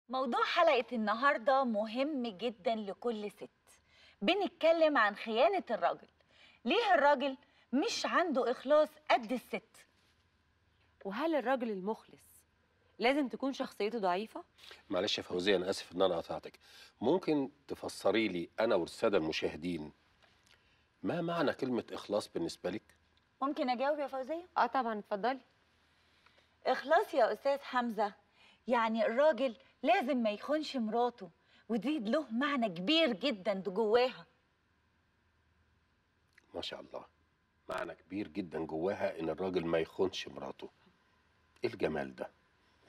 موضوع حلقة النهاردة مهم جدا لكل ست بنتكلم عن خيانة الراجل ليه الراجل مش عنده إخلاص قد الست وهل الراجل المخلص لازم تكون شخصيته ضعيفة؟ معلش يا فوزية أنا آسف إن أنا قطعتك ممكن تفسري لي أنا والسادة المشاهدين ما معنى كلمة إخلاص بالنسبة لك؟ ممكن أجاوب يا فوزية؟ اه طبعا اتفضلي إخلاص يا أستاذ حمزة يعني الراجل لازم ما يخونش مراته ودي له معنى كبير جدا جواها ما شاء الله معنى كبير جدا جواها إن الراجل ما يخونش مراته إيه الجمال ده؟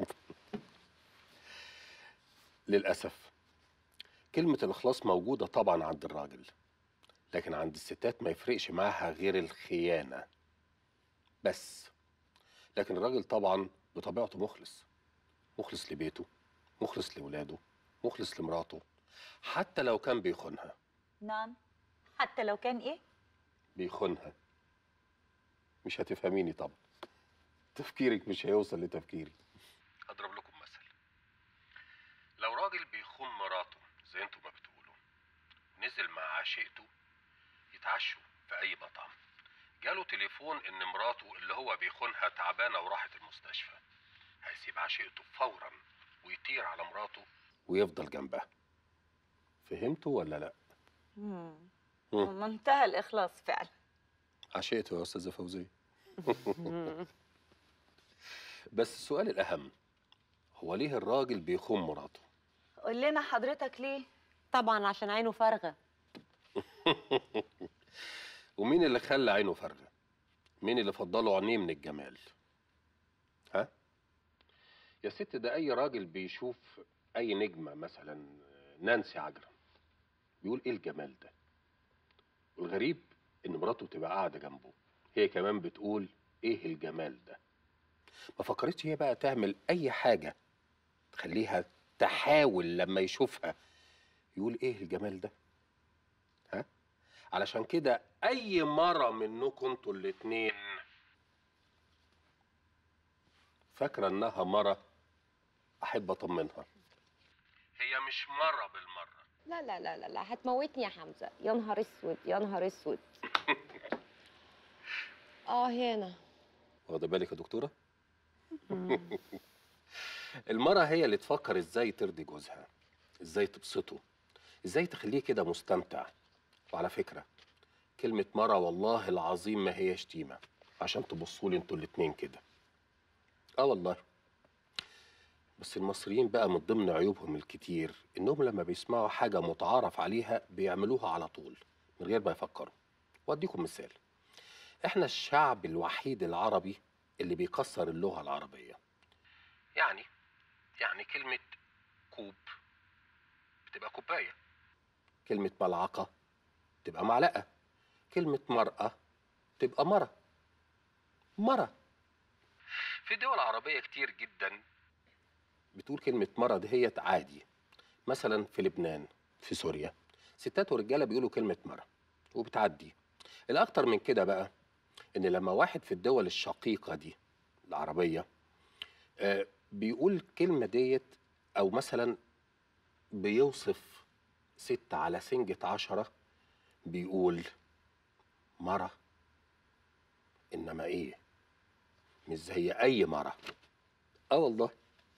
للأسف كلمة الإخلاص موجودة طبعا عند الراجل لكن عند الستات ما يفرقش معاها غير الخيانة بس لكن الراجل طبعا بطبيعته مخلص مخلص لبيته مخلص لولاده مخلص لمراته حتى لو كان بيخونها نعم حتى لو كان إيه؟ بيخونها مش هتفهميني طبعا تفكيرك مش هيوصل لتفكيري اضرب لكم مثل لو راجل بيخون مراته زي انتوا ما بتقولوا نزل مع عشيقته يتعشوا في اي مطعم جاله تليفون ان مراته اللي هو بيخونها تعبانه وراحت المستشفى هيسيب عشيقته فورا ويطير على مراته ويفضل جنبها فهمتوا ولا لا مم. منتهى الإخلاص فعلا عشقته يا استاذه فوزيه بس السؤال الاهم هو ليه الراجل بيخون مراته قول لنا حضرتك ليه؟ طبعا عشان عينه فارغة ومين اللي خلى عينه فارغه مين اللي فضله عينيه من الجمال ها يا ست ده اي راجل بيشوف اي نجمه مثلا نانسي عجرم بيقول ايه الجمال ده والغريب ان مراته تبقى قاعده جنبه هي كمان بتقول ايه الجمال ده ما فكرتش هي بقى تعمل اي حاجه تخليها تحاول لما يشوفها يقول ايه الجمال ده ها علشان كده اي مره منكم انتوا الاتنين فاكره انها مره احب اطمنها هي مش مره بالمره لا لا لا لا لا هتموتني يا حمزة يا نهار اسود يا نهار اسود اه هنا واخده بالك يا دكتوره المرأة هي اللي تفكر ازاي ترضي جوزها ازاي تبسطه ازاي تخليه كده مستمتع وعلى فكرة كلمة مرة والله العظيم ما هي شتيمة عشان تبصوا لي انتوا الاتنين كده اه والله بس المصريين بقى من ضمن عيوبهم الكتير انهم لما بيسمعوا حاجة متعارف عليها بيعملوها على طول من غير ما يفكروا واديكم مثال احنا الشعب الوحيد العربي اللي بيكسر اللغة العربية يعني يعني كلمة كوب بتبقى كوباية كلمة ملعقة تبقى معلقة كلمة مرأة تبقى مرة مرة في دول عربية كتير جدا بتقول كلمة مرة دهيت عادي مثلا في لبنان في سوريا ستات ورجالة بيقولوا كلمة مرة وبتعدي الأكتر من كده بقى إن لما واحد في الدول الشقيقة دي العربية آه بيقول الكلمة ديت أو مثلا بيوصف ست على سنجة عشرة بيقول مرة إنما إيه مش زي أي مرة آه والله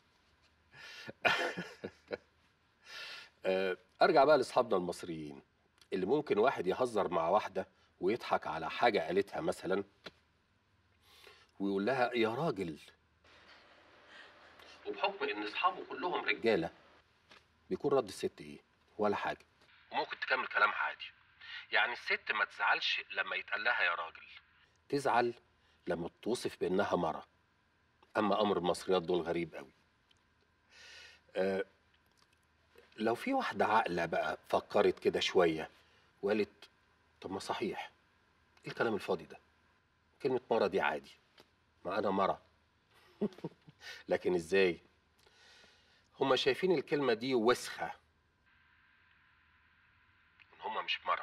آه، أرجع بقى لأصحابنا المصريين اللي ممكن واحد يهزر مع واحدة ويضحك على حاجة قالتها مثلا ويقول لها يا راجل وبحكم ان اصحابه كلهم رجاله بيكون رد الست ايه ولا حاجه وممكن تكمل كلامها عادي يعني الست ما تزعلش لما يتقال لها يا راجل تزعل لما توصف بانها مره اما امر المصريات دول غريب قوي أه لو في واحده عاقله بقى فكرت كده شويه وقالت طب ما صحيح ايه الكلام الفاضي ده كلمه مره دي عادي ما انا مره لكن ازاي هما شايفين الكلمة دي وسخة ان هما مش مرة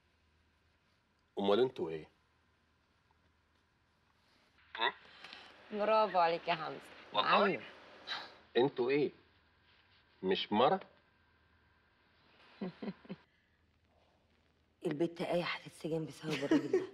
امال انتوا ايه برافو عليك يا حمزه والله انتوا ايه مش مرة البت آية هتتسجن بسبب الراجل ده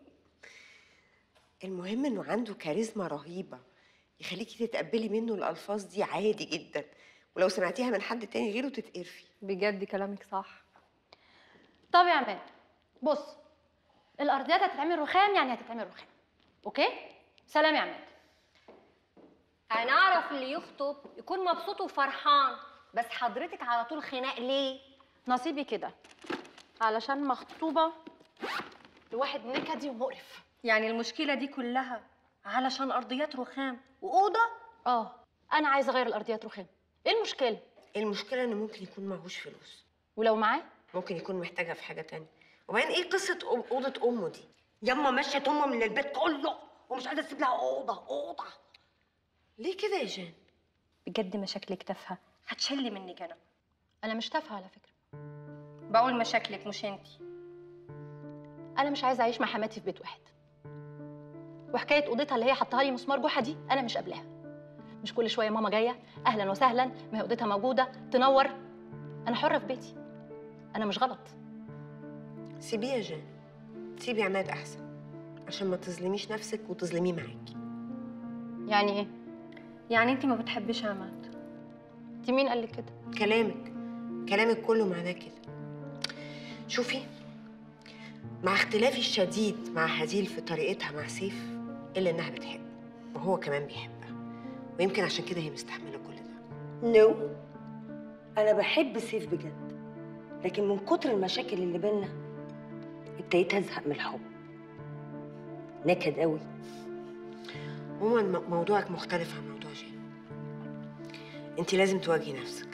المهم انه عنده كاريزما رهيبه يخليكي تتقبلي منه الالفاظ دي عادي جدا ولو سمعتيها من حد تاني غيره تتقرفي بجد كلامك صح طب يا عماد بص الارضيات هتتعمل رخام يعني هتتعمل رخام اوكي سلام يا عماد هنعرف اللي يخطب يكون مبسوط وفرحان بس حضرتك على طول خناق ليه نصيبي كده علشان مخطوبه لواحد نكدي ومقرف يعني المشكله دي كلها علشان ارضيات رخام واوضه اه انا عايزه اغير الارضيات رخام ايه المشكله المشكله انه ممكن يكون معهوش فلوس ولو معاه ممكن يكون محتاجها في حاجه تانية وبعدين ايه قصه أم اوضه امه دي يما مشيت امه من البيت كله ومش قادره تسيب لها اوضه اوضه ليه كده يا جان بجد مشاكلك تافهه هتشلي منك انا انا مش تافهه على فكره بقول مشاكلك مش انتي انا مش عايزه اعيش مع حماتي في بيت واحد وحكايه اوضتها اللي هي حطها لي مسمار جحا دي انا مش قابلاها مش كل شويه ماما جايه اهلا وسهلا ما هي اوضتها موجوده تنور انا حره في بيتي انا مش غلط سيبيه يا جان سيبي عماد احسن عشان ما تظلميش نفسك وتظلميه معاكي يعني ايه يعني انتي ما بتحبيش عماد انت مين قال لك كده كلامك كلامك كله معناه كده شوفي مع اختلافي الشديد مع هديل في طريقتها مع سيف الا انها بتحبه وهو كمان بيحبها ويمكن عشان كده هي مستحمله كل ده نو انا بحب سيف بجد لكن من كتر المشاكل اللي بينا ابتديت ازهق من الحب نكد قوي عموما م- موضوعك مختلف عن موضوع جان انت لازم تواجهي نفسك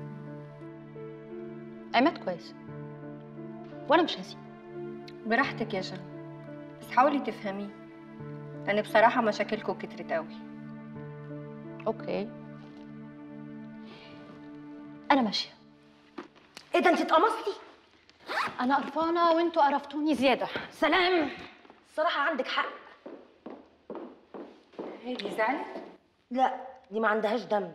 عماد كويس وانا مش هسيب براحتك يا جان بس حاولي تفهميه لان بصراحه مشاكلكم كترت قوي اوكي انا ماشيه ايه ده انت اتقمصتي انا قرفانه وانتوا قرفتوني زياده سلام الصراحه عندك حق هي دي زعلت لا دي ما عندهاش دم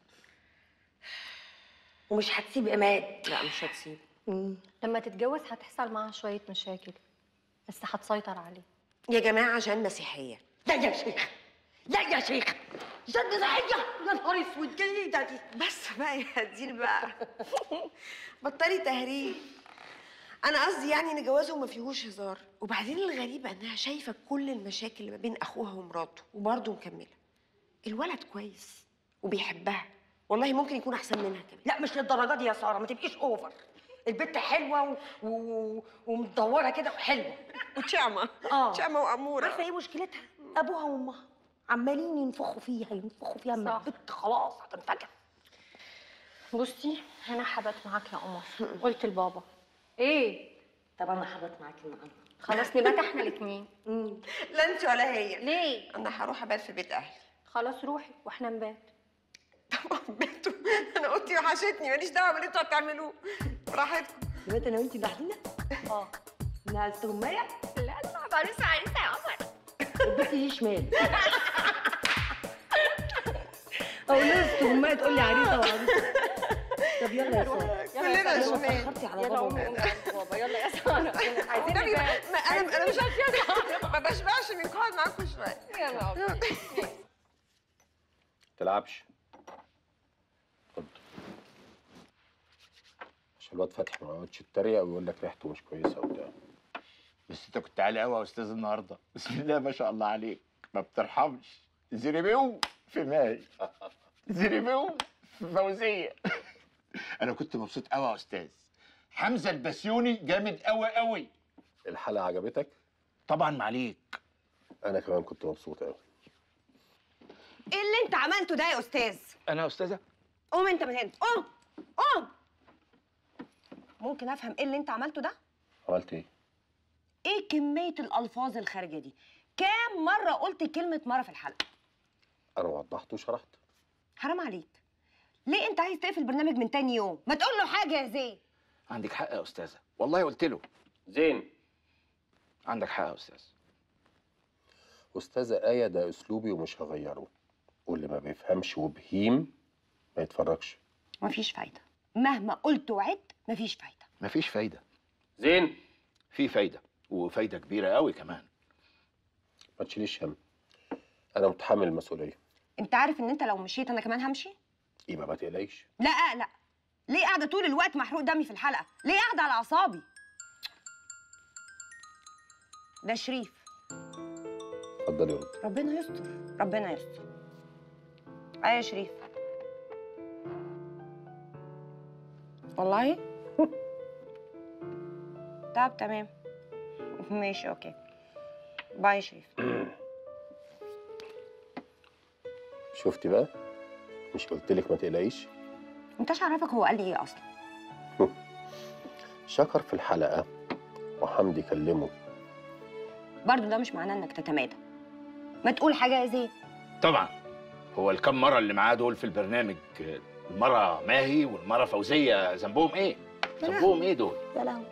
ومش هتسيب عماد لا مش هتسيب لما تتجوز هتحصل معاها شويه مشاكل بس هتسيطر عليه يا جماعه جان مسيحيه لا يا شيخ لا يا شيخ جد ضحيه يا نهار اسود جديده دي بس بقى يا هديل بقى بطلي تهريج انا قصدي يعني ان جوازه ما فيهوش هزار وبعدين الغريبه انها شايفه كل المشاكل اللي ما بين اخوها ومراته وبرضه مكمله الولد كويس وبيحبها والله ممكن يكون احسن منها كمان لا مش للدرجه دي يا ساره ما تبقيش اوفر البنت حلوه و... و... ومدوره كده وحلوه وشامه اه شامه واموره عارفه ايه مشكلتها ابوها وامها عمالين ينفخوا فيها ينفخوا فيها من صح. البنت خلاص هتنفجر بصي انا حبت معاك يا قمر قلت لبابا ايه طب انا حبت معاكي النهارده خلاص نبات احنا الاثنين لا انت ولا هي ليه انا هروح ابات في بيت اهلي خلاص روحي واحنا نبات طبعا بيته انا اوضتي وحشتني ماليش دعوه باللي انتوا هتعملوه براحتكم دلوقتي انا وانتي لوحدينا اه انها التهميه لا لا عروسه عريسه يا قمر البنت دي شمال اقول لها التهميه تقول لي عريسه وعروسه طب يلا يا ساره كلنا يلا شمال اتاخرتي على يلا بابا قومي قومي عند بابا يلا يا ساره عايزين والنبي ما نبات ما- انا انا مش ما بشبعش من قاعد معاكم شويه يلا قومي. تلعبش اتفضل عشان الواد فتحي ما يقعدش يتريق ويقول لك ريحته مش كويسه وبتاع بس انت كنت عالي قوي يا استاذ النهارده بسم الله ما شاء الله عليك ما بترحمش زريبيو في ماي زريبيو في فوزيه انا كنت مبسوط قوي يا استاذ حمزه البسيوني جامد قوي قوي الحلقه عجبتك طبعا معليك انا كمان كنت مبسوط قوي ايه اللي انت عملته ده يا استاذ انا يا استاذه قوم انت من هنا قوم قوم ممكن افهم ايه اللي انت عملته ده عملت ايه ايه كميه الالفاظ الخارجه دي كام مره قلت كلمه مره في الحلقه انا وضحت وشرحت حرام عليك ليه انت عايز تقفل البرنامج من تاني يوم ما تقول له حاجه يا زين عندك حق يا استاذه والله قلت له زين عندك حق يا استاذ استاذه ايه ده اسلوبي ومش هغيره واللي ما بيفهمش وبهيم ما يتفرجش مفيش فايده مهما قلت وعدت مفيش فايده مفيش فايده زين في فايده وفايده كبيره قوي كمان ما تشيليش هم انا متحمل المسؤوليه انت عارف ان انت لو مشيت انا كمان همشي يبقى ما تقلقيش لا اقلق ليه قاعده طول الوقت محروق دمي في الحلقه ليه قاعده على اعصابي ده شريف اتفضلي رد ربنا يستر ربنا يستر ايه يا شريف والله طب تمام ماشي اوكي باي يا شريف شفتي بقى مش قلت لك ما تقلقيش انتش عارفك هو قال لي ايه اصلا شكر في الحلقه وحمدي كلمه برضه ده مش معناه انك تتمادى ما تقول حاجه يا زين طبعا هو الكم مره اللي معاه دول في البرنامج آه، المره ماهي والمره فوزيه ذنبهم ايه ذنبهم ايه دول يا لهوي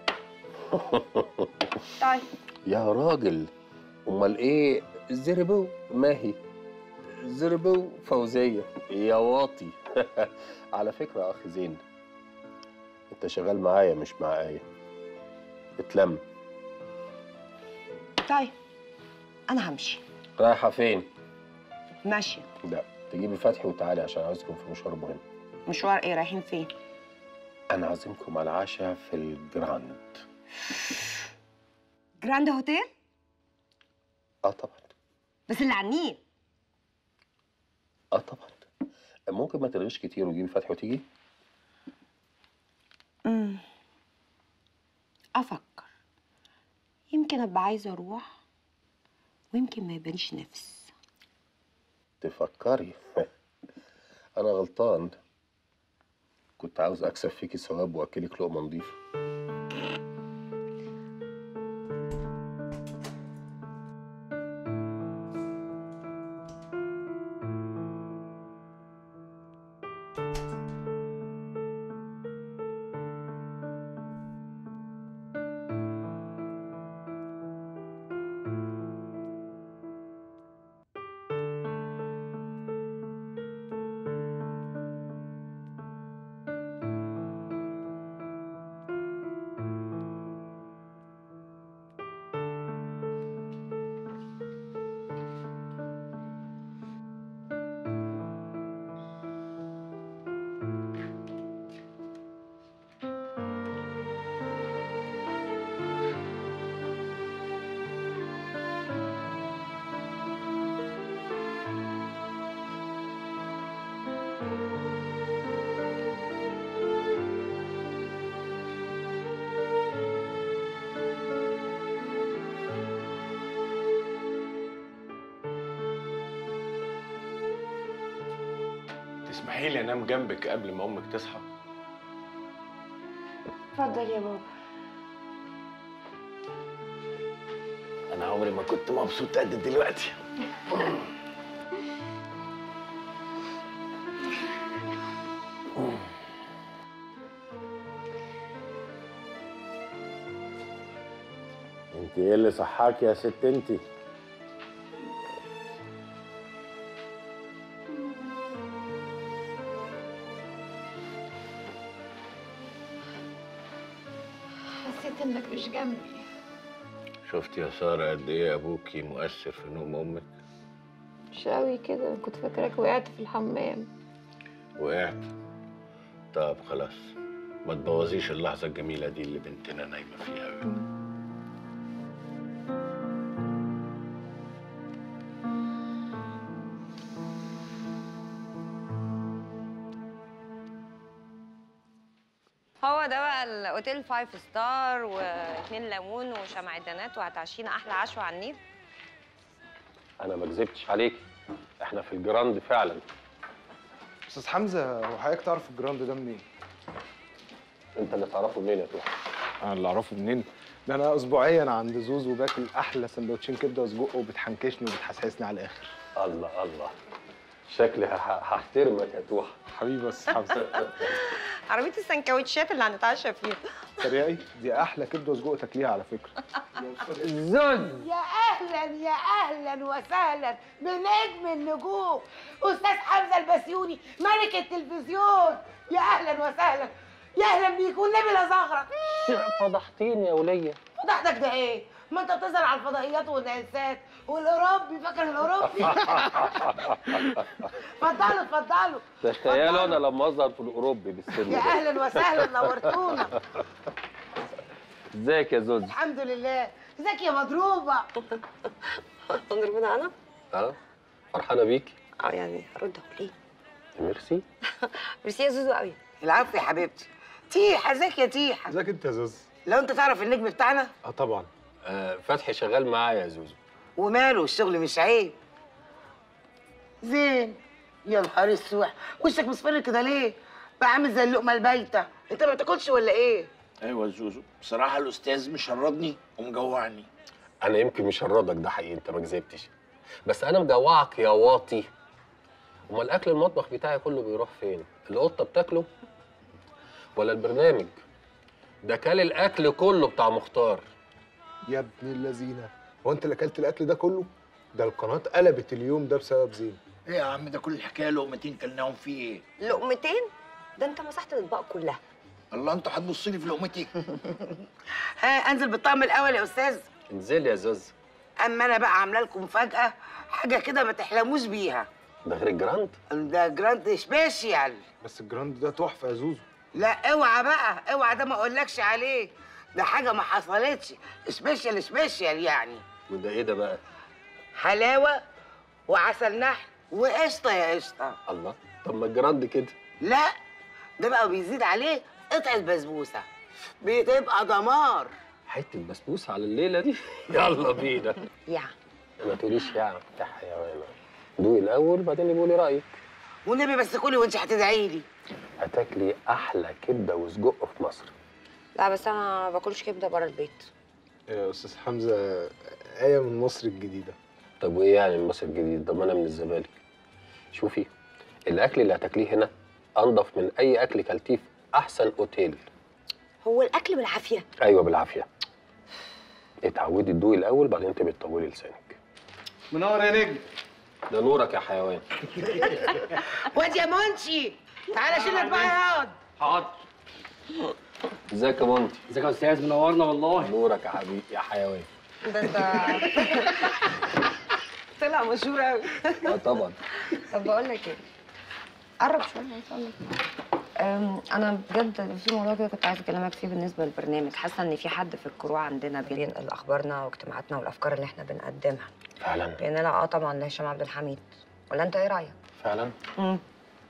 طيب يا راجل امال ايه زربو ماهي زربو فوزيه يا واطي على فكره يا اخ زين انت شغال معايا مش مع ايه اتلم طيب انا همشي رايحه فين ماشيه لا تجيبي فتحي وتعالي عشان عاوزكم في مشوار مهم مشوار ايه رايحين فين انا عازمكم على العشاء في الجراند جراند هوتيل اه طبعا بس اللي على النيل اه طبعا ممكن ما تلغيش كتير وتجيبي فتحي وتيجي امم افكر يمكن ابقى عايزه اروح ويمكن ما يبانش نفس تفكري انا غلطان كنت عاوز اكسب فيكي ثواب واكلك لقمه نظيفه تسمحي لي انام جنبك قبل ما امك تصحى اتفضل يا بابا انا عمري ما كنت مبسوط قد دلوقتي انت ايه اللي صحاك يا ست انت حسيت انك مش جنبي شفت يا ساره قد ايه ابوكي مؤثر في نوم امك مش قوي كده كنت فاكراك وقعت في الحمام وقعت طب خلاص ما تبوظيش اللحظه الجميله دي اللي بنتنا نايمه فيها هو ده بقى الاوتيل فايف ستار واتنين ليمون وشمعدانات وهتعشينا احلى عشوه على النيل انا ما كذبتش عليك احنا في الجراند فعلا استاذ حمزه هو حضرتك تعرف الجراند ده منين؟ انت اللي تعرفه منين يا توحى انا اللي اعرفه منين؟ ده انا اسبوعيا عند زوز وباكل احلى سندوتشين كبده وسجق وبتحنكشني وبتحسسني على الاخر الله الله شكلي ه- هحترمك يا توحى حبيبي بس حمزه عربيه السندوتشات اللي هنتعشى فيها تريقي دي احلى كبده وسجق تاكليها على فكره زوز يا اهلا يا اهلا وسهلا بنجم النجوم استاذ حمزه البسيوني ملك التلفزيون يا اهلا وسهلا يا اهلا بيك والنبي لا زغرة فضحتيني يا وليه فضحتك ده ايه ما انت بتظهر على الفضائيات والنسات والاوروبي فاكر الاوروبي اتفضلوا اتفضلوا ده تخيلوا انا لما اظهر في الاوروبي بالسن يا ده اهلا وسهلا نورتونا ازيك يا زوز الحمد لله ازيك يا مضروبه مضروبه انا اه فرحانه بيكي اه يعني هرد ليه ميرسي ميرسي يا زوزو قوي العفو يا حبيبتي تيحه ازيك يا تيحه ازيك انت يا زوز لو انت تعرف النجم بتاعنا اه طبعا آه فتحي شغال معايا يا زوزو وماله الشغل مش عيب زين يا نهار السوح وشك مصفر كده ليه بقى عامل زي اللقمه البايته انت ما بتاكلش ولا ايه ايوه يا زوزو بصراحه الاستاذ مشردني ومجوعني انا يمكن مشردك ده حقيقي انت ما كذبتش بس انا مجوعك يا واطي امال اكل المطبخ بتاعي كله بيروح فين القطه بتاكله ولا البرنامج ده كل الاكل كله بتاع مختار يا ابن اللذينه هو انت اللي اكلت الاكل ده كله ده القناه قلبت اليوم ده بسبب زين ايه يا عم ده كل الحكايه لقمتين كلناهم فيه ايه لقمتين ده انت مسحت الاطباق كلها الله انت هتبص لي في لقمتي ها انزل بالطعم الاول يا استاذ انزل يا زوز اما انا بقى عامله لكم مفاجاه حاجه كده ما تحلموش بيها ده غير الجراند ده جراند سبيشال بس الجراند ده تحفه يا زوزو لا اوعى بقى اوعى ده ما اقولكش عليه ده حاجه ما حصلتش سبيشال سبيشال يعني وده ايه ده بقى حلاوه وعسل نحل وقشطه يا قشطه الله طب ما الجراند كده لا ده بقى بيزيد عليه قطعه بسبوسه بتبقى دمار حته بسبوسه على الليله دي يلا بينا يا ما تقوليش يا يا حيوانه دوقي الاول بعدين يقولي رايك والنبي بس كلي وانت هتدعي لي هتاكلي احلى كبده وسجق في مصر لا بس انا ما باكلش كبده بره البيت يا استاذ حمزه ايه من مصر الجديده طب وايه يعني مصر الجديد ده ما انا من الزمالك شوفي الاكل اللي هتاكليه هنا انضف من اي اكل كلتيه في احسن اوتيل هو الاكل بالعافيه ايوه بالعافيه اتعودي تدوقي الاول بعدين تبقي تطولي لسانك منور يا نجم ده نورك يا حيوان واد يا منشي تعالى شيلك بقى يا واد حاضر ازيك يا مونتي ازيك يا استاذ منورنا والله نورك يا حبيبي يا حيوان ده انت طلع مشهور قوي اه طبعا طب بقول لك ايه قرب شويه هيصلي انا بجد في موضوع كده كنت عايزه اكلمك فيه بالنسبه للبرنامج حاسه ان في حد في الكروع عندنا بينقل اخبارنا واجتماعاتنا والافكار اللي احنا بنقدمها فعلا بيننا اه طبعا هشام عبد الحميد ولا انت ايه رايك فعلا امم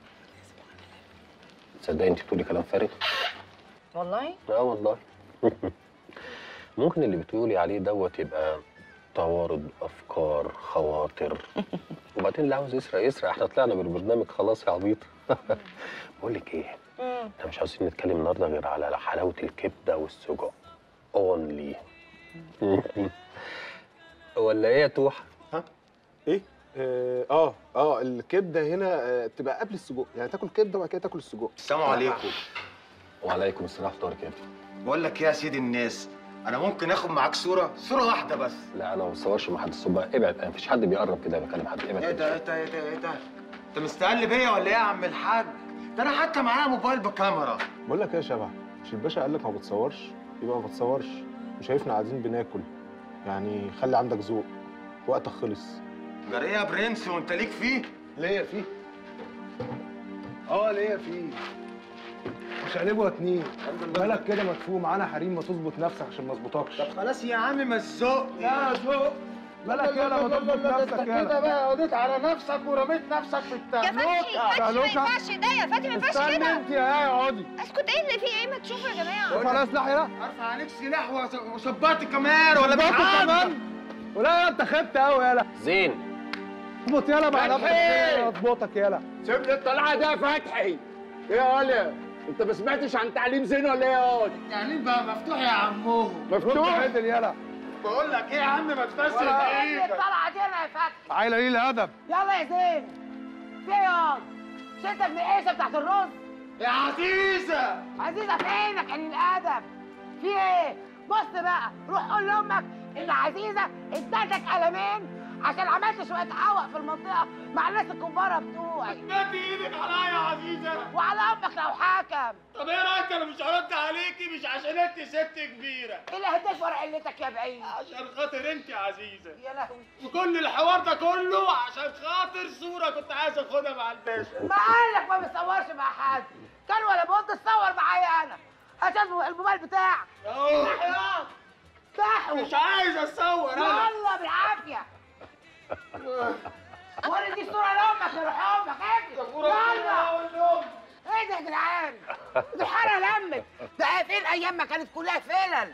تصدقي انت بتقولي كلام فارغ والله اه والله ممكن اللي بتقولي عليه دوت يبقى توارد افكار خواطر وبعدين اللي عاوز يسرق يسرق احنا طلعنا بالبرنامج خلاص يا عبيط بقول لك ايه احنا مش عاوزين نتكلم النهارده غير على حلاوه الكبده والسجق اونلي ولا ايه يا توحه ايه اه اه, آه الكبده هنا آه تبقى قبل السجق يعني تاكل كبده وبعد كده تاكل السجق السلام عليكم وعليكم السلام ورحمه الله وبركاته بقول لك ايه يا سيدي الناس انا ممكن اخد معاك صوره صوره واحده بس لا انا ما بصورش مع حد الصبح ابعد مفيش حد بيقرب كده بكلم حد ابعد ايه ده ايه ده ايه ده ايه ده انت مستقل بيا ولا ايه يا عم الحاج ده انا حتى معايا موبايل بكاميرا بقول لك ايه يا شبح مش الباشا قال لك ما بتصورش يبقى ما بتصورش وشايفنا قاعدين بناكل يعني خلي عندك ذوق وقتك خلص جري يا برنس وانت ليك فيه ليا فيه اه ليا فيه مش هنبقوا اتنين بالك كده مدفوع معانا حريم ما تظبط نفسك عشان ما اظبطكش طب خلاص يا عم ما تزق لا ذوق بالك يلا ما تظبط نفسك كده يلا بقى قضيت على نفسك ورميت نفسك في التهلوكه يا فتحي فتحي ما ينفعش ده يا فتحي ما ينفعش استنى كده انت يا اقعدي اسكت ايه اللي فيه ايه ما تشوفوا يا جماعه ارفع راس ناحيه لا ارفع عليك سلاح وص- وصبعت كمان ولا ظبط بتحب كمان ولا انت خبت قوي يلا زين اظبط يلا بعد فتحي! اظبطك يلا سيب لي الطلعه دي يا فتحي ايه يا ولد انت ما سمعتش عن تعليم زين ولا ايه يا ولد التعليم بقى مفتوح يا عمو مفتوح عدل يلا بقول لك ايه يا عم ما تفسر ايه ايدك الطلعه دي انا يا فتحي عايله ليه الادب يلا يا زين في يا مش انت ابن عيشه بتاعت الرز يا عزيزه عزيزه فينك قليل الادب في ايه بص بقى روح قول لامك ان عزيزه ادتك قلمين عشان عملت شويه حوق في المنطقه مع الناس الكبار بتوعي مد ايدك عليا يا عزيزه وعلى امك لو حاكم طب ايه رايك انا مش هرد عليكي مش عشان انت ست كبيره ايه اللي هتشور قلتك يا بعيد عشان خاطر انت يا عزيزه يا لهوي وكل الحوار ده كله عشان خاطر صوره كنت عايز اخدها مع الباشا ما قالك ما بتصورش مع حد كان ولا بد تصور معايا انا عشان الموبايل بتاعك أوه. تحيا تحو مش عايز اتصور انا يلا بالعافيه وري دي صوره لامك يا روح امك اجري يلا ايه ده يا جدعان دي الحاره لمت ده فين ايام ما كانت كلها فلل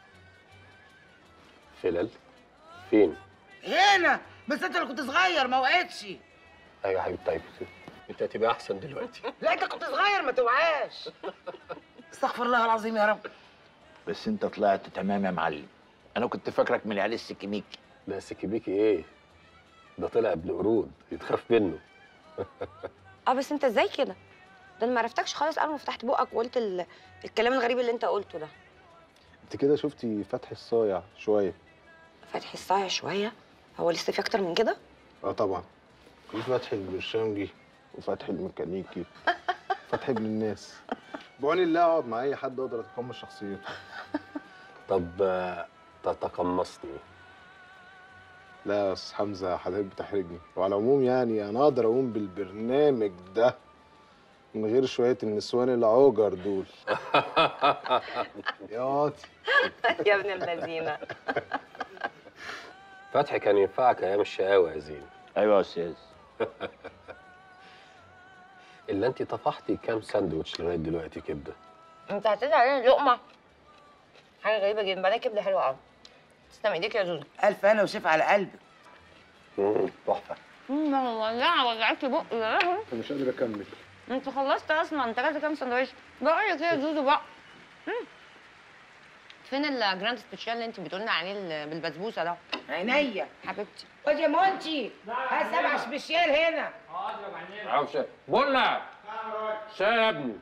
فلل فين هنا بس انت اللي كنت صغير ما وقعتش ايوه يا حبيبي طيب انت هتبقى احسن دلوقتي لا انت كنت صغير ما توعاش استغفر الله العظيم يا رب بس انت طلعت تمام يا معلم انا كنت فاكرك من العيال السكيميكي لا سكيبيكي ايه ده طلع ابن قرود يتخاف منه اه بس انت ازاي كده ده انا ما عرفتكش خالص اول ما فتحت بقك وقلت ال... الكلام الغريب اللي انت قلته ده انت كده شفتي فتحي الصايع شويه فتحي الصايع شويه هو لسه في اكتر من كده اه طبعا في فتحي البرشنجي وفتحي الميكانيكي فتحي ابن الناس بعون الله اقعد مع اي حد اقدر اتقمص شخصيته طب آه، تتقمصني لا يا استاذ حمزه حضرتك بتحرجني وعلى العموم يعني انا اقدر اقوم بالبرنامج ده من غير شويه النسوان العوجر دول يا واطي يا ابن اللذينه فتحي كان ينفعك ايام الشقاوه يا زين ايوه يا استاذ الا انت طفحتي كام ساندوتش لغايه دلوقتي كبده انت هتدعي علينا لقمه حاجه غريبه جدا بعدين كبده حلوه قوي تسلم ايديك يا زوزو الف انا وشفا على قلبك تحفه امم وجع وجعت بقي يا لهوي انا مش قادر اكمل انت خلصت اصلا انت اكلت كام سندوتش بقول لك ايه يا زوزو بقى مم. فين الجراند سبيشال اللي انت بتقولنا عليه ال- بالبسبوسه ده عينيا حبيبتي خد يا مونتي هات سبع سبيشال هنا عاوز شاي بولا شاي يا ابني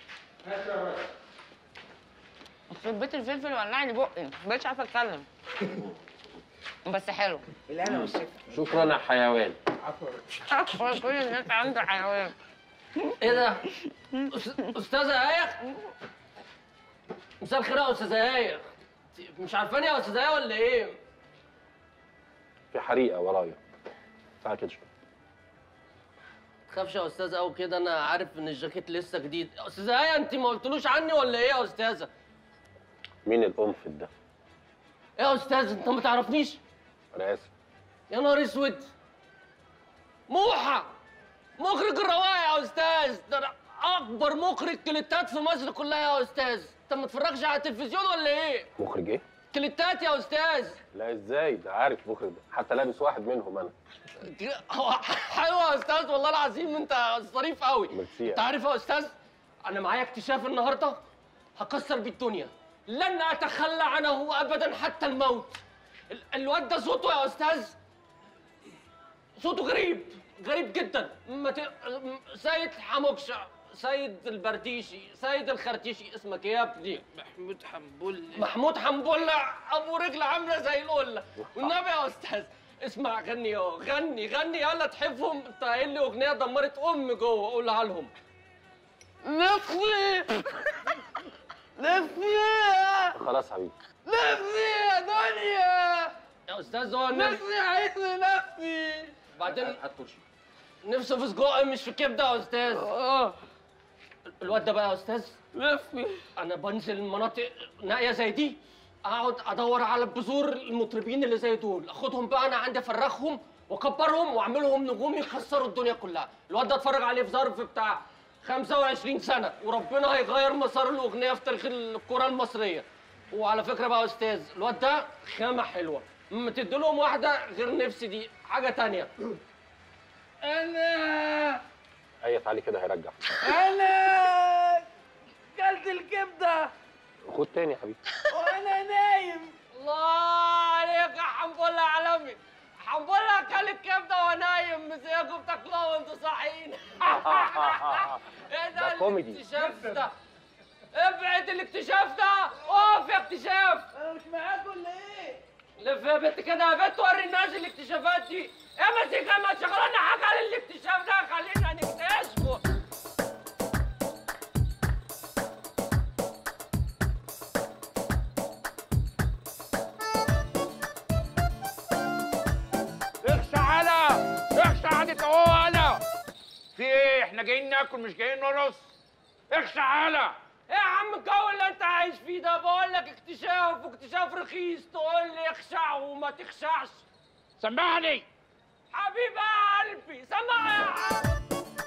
يخرب بيت الفلفل ولع لي بقي مبقتش عارفه اتكلم بس حلو اللي انا والشفا شكرا يا حيوان عارفه كل الناس عنده حيوان ايه ده؟ أس- استاذه ايه؟ مساء الخير يا استاذه ايه؟ مش عارفاني يا استاذه ايه ولا ايه؟ في حريقه ورايا تعال كده شويه تخافش يا استاذه قوي كده انا عارف ان الجاكيت لسه جديد يا استاذه ايه انت ما قلتلوش عني ولا ايه يا استاذه؟ مين القنفذ ده ايه يا استاذ انت ما تعرفنيش؟ انا اسف يا نهار اسود موحى مخرج الرواية يا استاذ ده أنا اكبر مخرج كليتات في مصر كلها يا استاذ انت ما تتفرجش على التلفزيون ولا ايه مخرج ايه كليتات يا استاذ لا ازاي ده عارف مخرج ده حتى لابس واحد منهم انا هو حلو يا استاذ والله العظيم انت ظريف قوي ميرسي انت عارف يا استاذ انا معايا اكتشاف النهارده هكسر بيه الدنيا لن اتخلى عنه ابدا حتى الموت ال- الواد ده صوته يا استاذ صوته غريب غريب جدا ما ت... م- سيد حموكشة سيد البرديشي سيد الخرتيشي اسمك ايه يا ابني محمود حنبله محمود حنبله ابو رجل عامله زي القله والنبي يا استاذ اسمع غني اهو غني غني يلا تحبهم انت قايل لي اغنيه دمرت ام جوه قولها لهم نفسي نفسي خلاص حبيبي نفسي يا دنيا يا استاذ هو نفسي عايز نفسي بعدين هات كرسي نفسه في سجق مش في كبده يا استاذ الواد ده بقى يا استاذ نفسي انا بنزل مناطق نائيه زي دي اقعد ادور على بذور المطربين اللي زي دول اخدهم بقى انا عندي افرخهم واكبرهم واعملهم نجوم يكسروا الدنيا كلها الواد ده اتفرج عليه في ظرف بتاع 25 سنه وربنا هيغير مسار الاغنيه في تاريخ الكره المصريه وعلى فكره بقى يا استاذ الواد ده خامه حلوه ما تديلهم واحده غير نفسي دي حاجه تانية انا اي تعالي كده هيرجع انا كلت الكبده خد تاني يا حبيبي وانا نايم الله عليك يا حنبله عالمي عم بقول لك كل الكبده ونايم مسياكم بتاكلوها وانتوا صاحيين ايه ده ده كوميدي. الاكتشاف ده ابعد الاكتشاف ده اقف يا اكتشاف انا مش معاك ولا ايه؟ لف يا بنت كده يا بنت وري الناس الاكتشافات دي يا مسيكا ما تشغلنا حاجه على الاكتشاف ده خلينا نكتشفه اخشى على اخشى عليك اهو انا في ايه احنا جايين ناكل مش جايين نرقص اخشى على ايه يا عم الجو اللي انت عايش فيه ده بقول لك اكتشاف واكتشاف رخيص تقول لي اخشع وما تخشعش سمعني حبيب قلبي سمع يا عم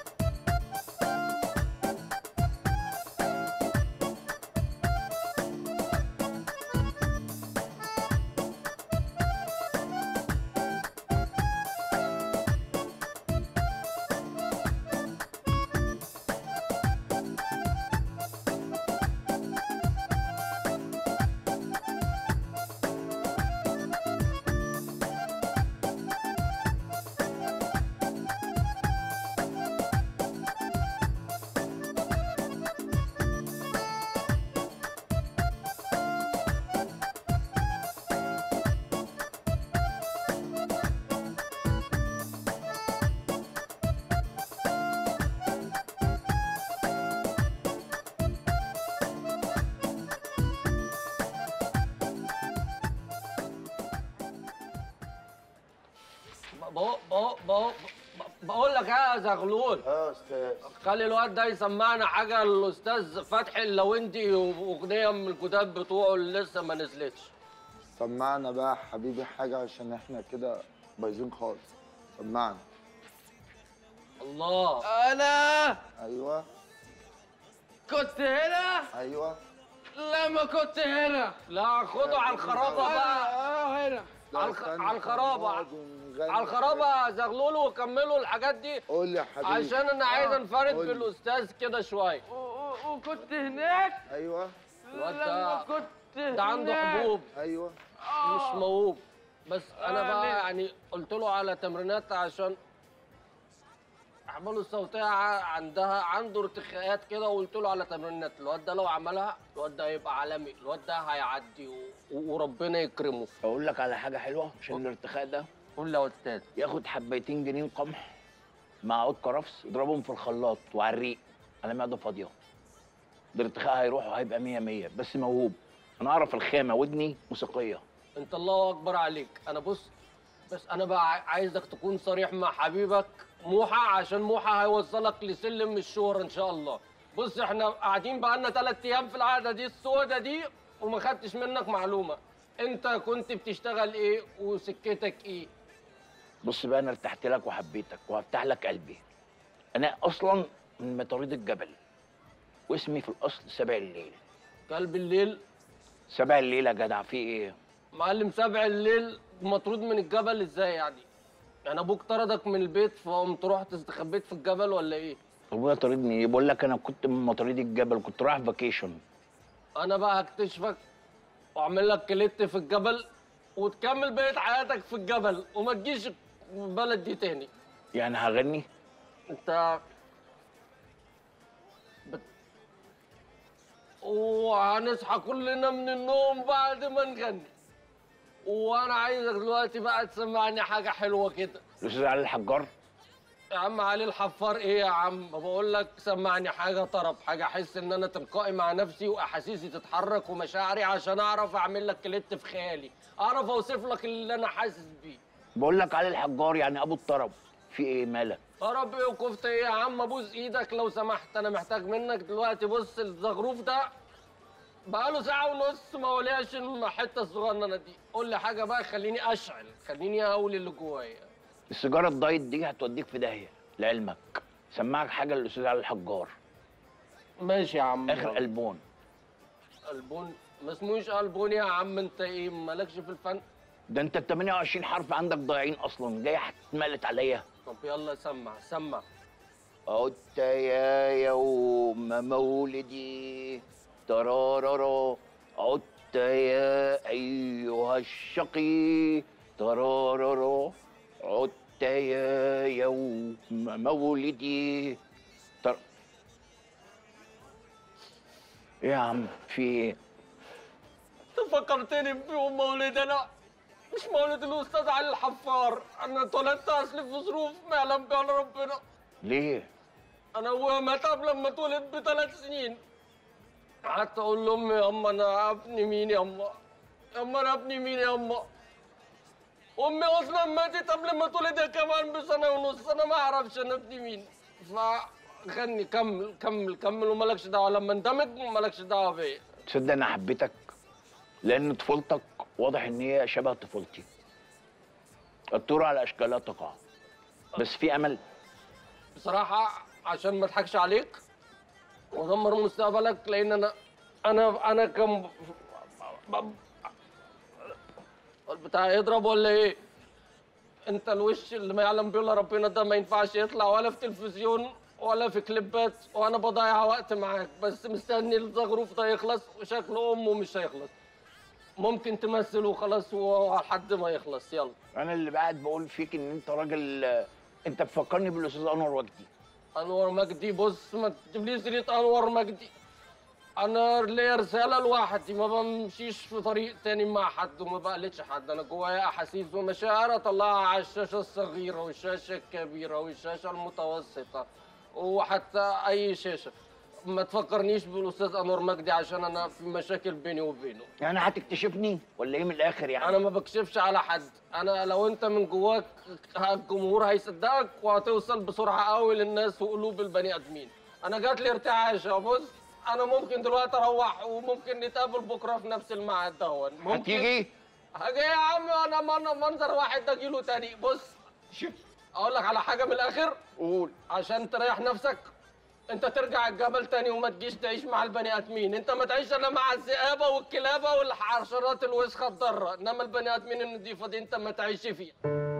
بقول بقول بقول لك يا زغلول اه استاذ خلي الواد ده يسمعنا حاجه الاستاذ فتحي اللويندي واغنيه من الكتاب بتوعه اللي لسه ما نزلتش سمعنا بقى حبيبي حاجة عشان احنا كده بايظين خالص سمعنا الله انا ايوه كنت هنا ايوه لما كنت هنا لا خده على الخرابه بقى اه هنا على الخ- على الخرابه على الخرابه يا زغلول وكملوا الحاجات دي قول لي يا حبيبي عشان انا عايز آه، انفرد قول لي. بالاستاذ كده شويه وكنت هناك ايوه الواد لما ده كنت ده عنده هناك. حبوب ايوه مش موهوب بس انا آه، بقى ليه؟ يعني قلت له على تمرينات عشان احباله الصوتيه ع- عندها عنده ارتخاءات كده وقلت له على تمرينات الواد ده لو عملها الواد ده هيبقى عالمي الواد ده هيعدي و... وربنا يكرمه اقول لك على حاجه حلوه عشان الارتخاء ده قول لي يا استاذ ياخد حبيتين جنين قمح مع عود كرفس يضربهم في الخلاط وعلى الريق على معده فاضيه الارتخاء هيروح وهيبقى مية مية بس موهوب انا اعرف الخامه ودني موسيقيه انت الله اكبر عليك انا بص بس انا بقى عاي- عايزك تكون صريح مع حبيبك موحى عشان موحى هيوصلك لسلم الشهرة ان شاء الله بص احنا قاعدين بقالنا ثلاث ايام في القعده دي السودة دي وما خدتش منك معلومه انت كنت بتشتغل ايه وسكتك ايه بص بقى انا ارتحت لك وحبيتك وهفتح لك قلبي انا اصلا من مطاريد الجبل واسمي في الاصل سبع الليل كلب الليل سبع الليل يا جدع في ايه معلم سبع الليل مطرود من الجبل ازاي يعني يعني ابوك طردك من البيت فقمت رحت استخبيت في الجبل ولا ايه ابويا طاردني ايه بقول لك انا كنت من مطاريد الجبل كنت رايح فاكيشن انا بقى هكتشفك واعمل لك كليت في الجبل وتكمل بقية حياتك في الجبل وما تجيش البلد دي تاني يعني هغني انت بت... وهنصحى كلنا من النوم بعد ما نغني وانا عايزك دلوقتي بقى تسمعني حاجة حلوة كده الاستاذ علي الحجار يا عم علي الحفار ايه يا عم بقول لك سمعني حاجه طرب حاجه احس ان انا تلقائي مع نفسي واحاسيسي تتحرك ومشاعري عشان اعرف اعمل لك كليت في خيالي اعرف اوصف لك اللي انا حاسس بيه بقول لك علي الحجار يعني ابو الطرب في ايه مالك طرب ايه وكفته ايه يا عم ابوس ايدك لو سمحت انا محتاج منك دلوقتي بص الزغروف ده بقاله ساعة ونص ما وليش الحتة الصغننة دي قول لي حاجة بقى خليني أشعل خليني أقول اللي جوايا السيجاره الدايت دي هتوديك في داهيه لعلمك سمعك حاجه للاستاذ علي الحجار ماشي يا عم اخر البون قلبون ما اسموش قلبون يا عم انت ايه مالكش في الفن ده انت ال 28 حرف عندك ضايعين اصلا جاي هتتملت عليا طب يلا سمع سمع عدت يا يوم مولدي تراررا عدت يا أيها الشقي تراررا عدت يا يوم مولدي تر... ايه يا عم في ايه انت فكرتني بيوم مولد انا مش مولد الاستاذ علي الحفار انا اتولدت اصلي في ظروف ما يعلم بها إلا ربنا ليه انا ابويا مات قبل لما اتولد بثلاث سنين قعدت اقول لامي يا اما انا ابني مين يا اما يا اما انا ابني مين يا اما امي اصلا ماتت قبل ما اتولد هي كمان بسنه ونص انا ما اعرفش انا ابني مين فغني كمل كمل كمل ومالكش دعوه لما اندمج مالكش دعوه بيا تصدق انا حبيتك لان طفولتك واضح ان هي شبه طفولتي الطور على اشكالها تقع بس في امل بصراحة عشان ما اضحكش عليك وادمر مستقبلك لان انا انا انا كم البتاع يضرب ولا ايه؟ انت الوش اللي ما يعلم بيه الا ربنا ده ما ينفعش يطلع ولا في تلفزيون ولا في كليبات وانا بضيع وقت معاك بس مستني الزغروف ده يخلص وشكل امه مش هيخلص ممكن تمثل وخلاص لحد ما يخلص يلا انا اللي قاعد بقول فيك ان انت راجل انت بتفكرني بالاستاذ انور وجدي انور مجدي بص ما تجيبليش سيره انور مجدي انا ليا رساله لوحدي ما بمشيش في طريق تاني مع حد وما بقلدش حد انا جوايا احاسيس ومشاعر اطلعها على الشاشه الصغيره والشاشه الكبيره والشاشه المتوسطه وحتى اي شاشه ما تفكرنيش بالاستاذ انور مجدي عشان انا في مشاكل بيني وبينه يعني هتكتشفني ولا ايه من الاخر يعني انا ما بكشفش على حد انا لو انت من جواك الجمهور هيصدقك وهتوصل بسرعه قوي للناس وقلوب البني ادمين انا جات لي ارتعاش يا بص انا ممكن دلوقتي اروح وممكن نتقابل بكره في نفس الميعاد دهون ممكن هتيجي هاجي يا عم انا من- منظر واحد ده جيله تاني بص شوف اقول لك على حاجه من الاخر قول عشان تريح نفسك انت ترجع الجبل تاني وما تجيش تعيش مع البني ادمين انت ما تعيش الا مع الذئابه والكلابه والحشرات الوسخه الضاره انما البني ادمين النظيفه دي انت ما تعيش فيها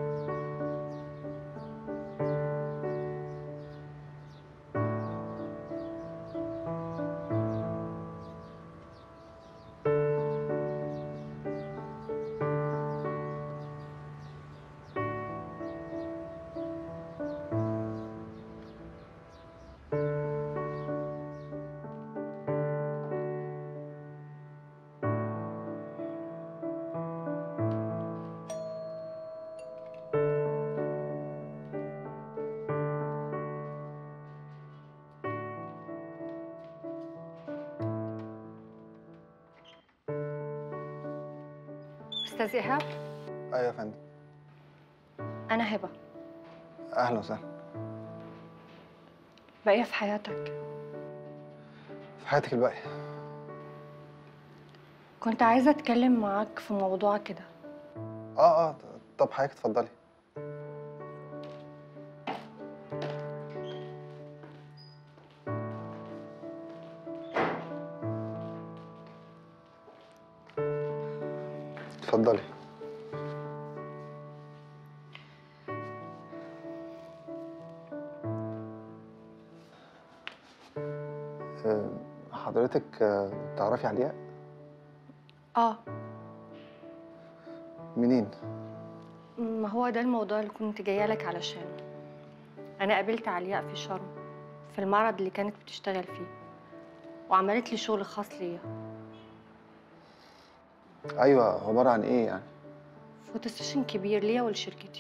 استاذ ايهاب ايوه يا فندم انا هبه اهلا وسهلا باقيه في حياتك في حياتك الباقيه كنت عايزه اتكلم معاك في موضوع كده اه اه طب حضرتك اتفضلي اتفضلي آه، حضرتك آه، تعرفي علياء اه منين؟ ما هو ده الموضوع اللي كنت جايه لك علشانه انا قابلت علياء في شرم في المعرض اللي كانت بتشتغل فيه وعملت لي شغل خاص ليا ايوه عباره عن ايه يعني؟ فوتو ستيشن كبير ليا ولشركتي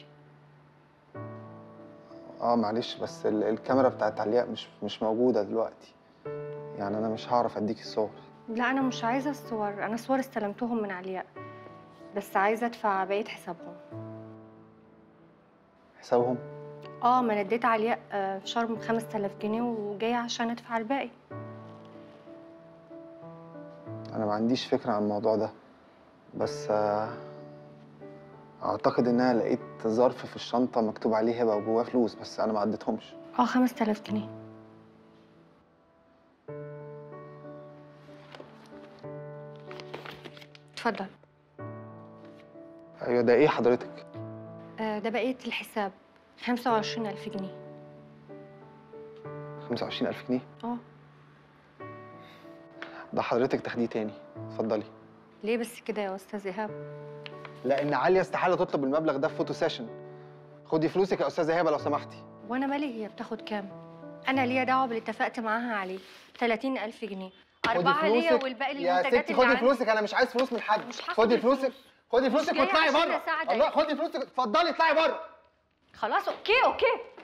اه معلش بس ال- الكاميرا بتاعت علياء مش مش موجوده دلوقتي يعني انا مش هعرف اديك الصور لا انا مش عايزه الصور انا صور استلمتهم من علياء بس عايزه ادفع بقيه حسابهم حسابهم اه ما أنا اديت علياء آه، في شرم 5000 جنيه وجايه عشان ادفع الباقي انا ما عنديش فكره عن الموضوع ده بس آه، اعتقد ان انا لقيت ظرف في الشنطه مكتوب عليه هبه وجواه فلوس بس انا ما عديتهمش اه 5000 جنيه اتفضل ايوه ده ايه حضرتك آه، ده بقيه الحساب 25000 جنيه 25000 جنيه اه ده حضرتك تاخديه تاني اتفضلي ليه بس كده يا استاذ ايهاب لان عاليه استحاله تطلب المبلغ ده في فوتو سيشن خدي فلوسك يا استاذه هبه لو سمحتي وانا مالي هي بتاخد كام انا ليا دعوه باللي اتفقت معاها عليه 30000 جنيه خدي أربعة ليا فلوسك. والباقي يا للمنتجات ستي اللي خدي عندي. فلوسك انا مش عايز فلوس من حد مش هاخد خدي الفلوس. فلوسك خدي مش فلوسك جاية واطلعي عشان بره أساعدك. الله خدي فلوسك اتفضلي اطلعي بره خلاص اوكي اوكي